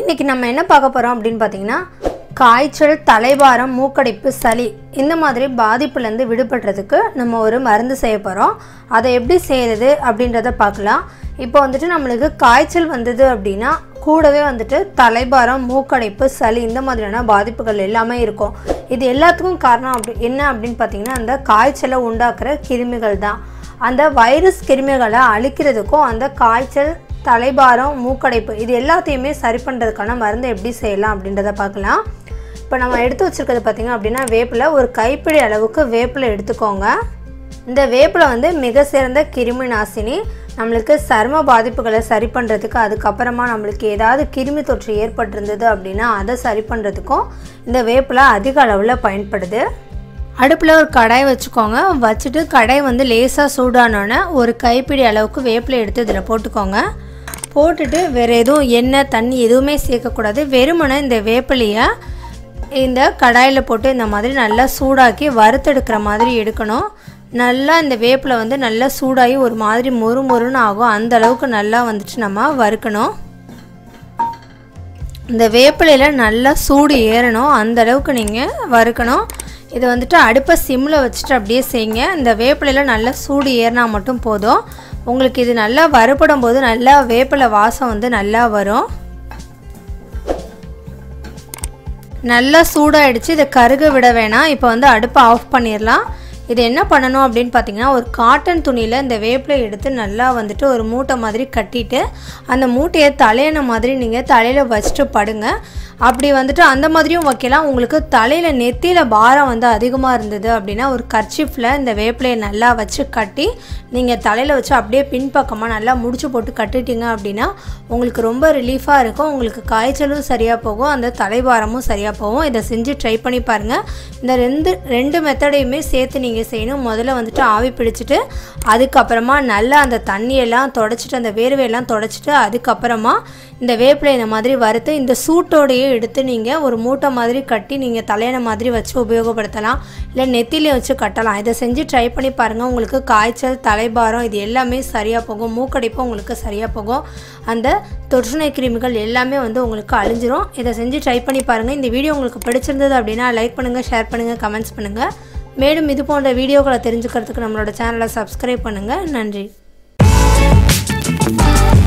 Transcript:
இன்றைக்கி நம்ம என்ன பார்க்க போகிறோம் அப்படின்னு பார்த்தீங்கன்னா காய்ச்சல் தலைபாரம் மூக்கடைப்பு சளி இந்த மாதிரி பாதிப்புலேருந்து விடுபடுறதுக்கு நம்ம ஒரு மருந்து செய்ய போகிறோம் அதை எப்படி செய்கிறது அப்படின்றத பார்க்கலாம் இப்போ வந்துட்டு நம்மளுக்கு காய்ச்சல் வந்தது அப்படின்னா கூடவே வந்துட்டு தலைபாரம் மூக்கடைப்பு சளி இந்த மாதிரியான பாதிப்புகள் எல்லாமே இருக்கும் இது எல்லாத்துக்கும் காரணம் அப்படி என்ன அப்படின்னு பார்த்தீங்கன்னா அந்த காய்ச்சலை உண்டாக்குற கிருமிகள் தான் அந்த வைரஸ் கிருமிகளை அழிக்கிறதுக்கும் அந்த காய்ச்சல் தலைபாரம் மூக்கடைப்பு இது எல்லாத்தையுமே சரி பண்ணுறதுக்கான மருந்து எப்படி செய்யலாம் அப்படின்றத பார்க்கலாம் இப்போ நம்ம எடுத்து வச்சுருக்கிறது பார்த்திங்க அப்படின்னா வேப்பிலை ஒரு கைப்பிடி அளவுக்கு வேப்பிலை எடுத்துக்கோங்க இந்த வேப்பிலை வந்து மிக சிறந்த கிருமி நாசினி நம்மளுக்கு சரும பாதிப்புகளை சரி பண்ணுறதுக்கு அதுக்கப்புறமா நம்மளுக்கு ஏதாவது கிருமி தொற்று ஏற்பட்டிருந்தது அப்படின்னா அதை சரி பண்ணுறதுக்கும் இந்த வேப்பிலை அதிக அளவில் பயன்படுது அடுப்பில் ஒரு கடாய் வச்சுக்கோங்க வச்சுட்டு கடாய் வந்து லேசாக சூடானோன்னே ஒரு கைப்பிடி அளவுக்கு வேப்பிலை எடுத்து இதில் போட்டுக்கோங்க போட்டுட்டு வேறு எதுவும் எண்ணெய் தண்ணி எதுவுமே சேர்க்கக்கூடாது வெறுமனே இந்த வேப்பிலையை இந்த கடாயில் போட்டு இந்த மாதிரி நல்லா சூடாக்கி வறுத்தெடுக்கிற மாதிரி எடுக்கணும் நல்லா இந்த வேப்பிலை வந்து நல்லா சூடாகி ஒரு மாதிரி மொறு மொறுன்னு ஆகும் அந்த அளவுக்கு நல்லா வந்துட்டு நம்ம வறுக்கணும் இந்த வேப்பிலையில் நல்லா சூடு ஏறணும் அந்த அளவுக்கு நீங்கள் வறுக்கணும் இதை வந்துட்டு அடுப்பை சிம்மில் வச்சுட்டு அப்படியே செய்யுங்க இந்த வேப்பிலையில் நல்லா சூடு ஏறினா மட்டும் போதும் உங்களுக்கு இது நல்லா வறுபடும் போது நல்லா வேப்பிலை வாசம் வந்து நல்லா வரும் நல்லா சூடாயிடுச்சு இதை கருக விட வேணாம் இப்போ வந்து அடுப்பை ஆஃப் பண்ணிடலாம் இது என்ன பண்ணணும் அப்படின்னு பார்த்தீங்கன்னா ஒரு காட்டன் துணியில் இந்த வேப்பிலை எடுத்து நல்லா வந்துட்டு ஒரு மூட்டை மாதிரி கட்டிட்டு அந்த மூட்டையை தலையண மாதிரி நீங்கள் தலையில் வச்சுட்டு படுங்க அப்படி வந்துட்டு அந்த மாதிரியும் வைக்கலாம் உங்களுக்கு தலையில் நெத்தியில் பாரம் வந்து அதிகமாக இருந்தது அப்படின்னா ஒரு கர்ச்சிஃபில் இந்த வேப்பிலையை நல்லா வச்சு கட்டி நீங்கள் தலையில் வச்சு அப்படியே பின்பக்கமாக நல்லா முடிச்சு போட்டு கட்டிட்டீங்க அப்படின்னா உங்களுக்கு ரொம்ப ரிலீஃபாக இருக்கும் உங்களுக்கு காய்ச்சலும் சரியாக போகும் அந்த தலைபாரமும் சரியாக போகும் இதை செஞ்சு ட்ரை பண்ணி பாருங்கள் இந்த ரெண்டு ரெண்டு மெத்தடையுமே சேர்த்து நீங்கள் செய்யணும் முதல்ல வந்துட்டு ஆவி பிடிச்சிட்டு அதுக்கப்புறமா நல்லா அந்த தண்ணியெல்லாம் தொடச்சிட்டு அந்த வேர்வையெல்லாம் தொடச்சிட்டு அதுக்கப்புறமா இந்த வேப்பிலை இந்த மாதிரி வறுத்து இந்த சூட்டோடையே எடுத்து நீங்கள் ஒரு மூட்டை மாதிரி கட்டி நீங்கள் தலையணை மாதிரி வச்சு உபயோகப்படுத்தலாம் இல்லை நெத்திலே வச்சு கட்டலாம் இதை செஞ்சு ட்ரை பண்ணி பாருங்கள் உங்களுக்கு காய்ச்சல் தலைபாரம் இது எல்லாமே சரியாக போகும் மூக்கடைப்பும் உங்களுக்கு சரியாக போகும் அந்த தொற்றுநோய் கிருமிகள் எல்லாமே வந்து உங்களுக்கு அழிஞ்சிரும் இதை செஞ்சு ட்ரை பண்ணி பாருங்கள் இந்த வீடியோ உங்களுக்கு பிடிச்சிருந்தது அப்படின்னா லைக் பண்ணுங்கள் ஷேர் பண்ணுங்கள் கமெண்ட்ஸ் பண்ணுங்கள் மேலும் இது போன்ற வீடியோக்களை தெரிஞ்சுக்கிறதுக்கு நம்மளோட சேனலை சப்ஸ்கிரைப் பண்ணுங்கள் நன்றி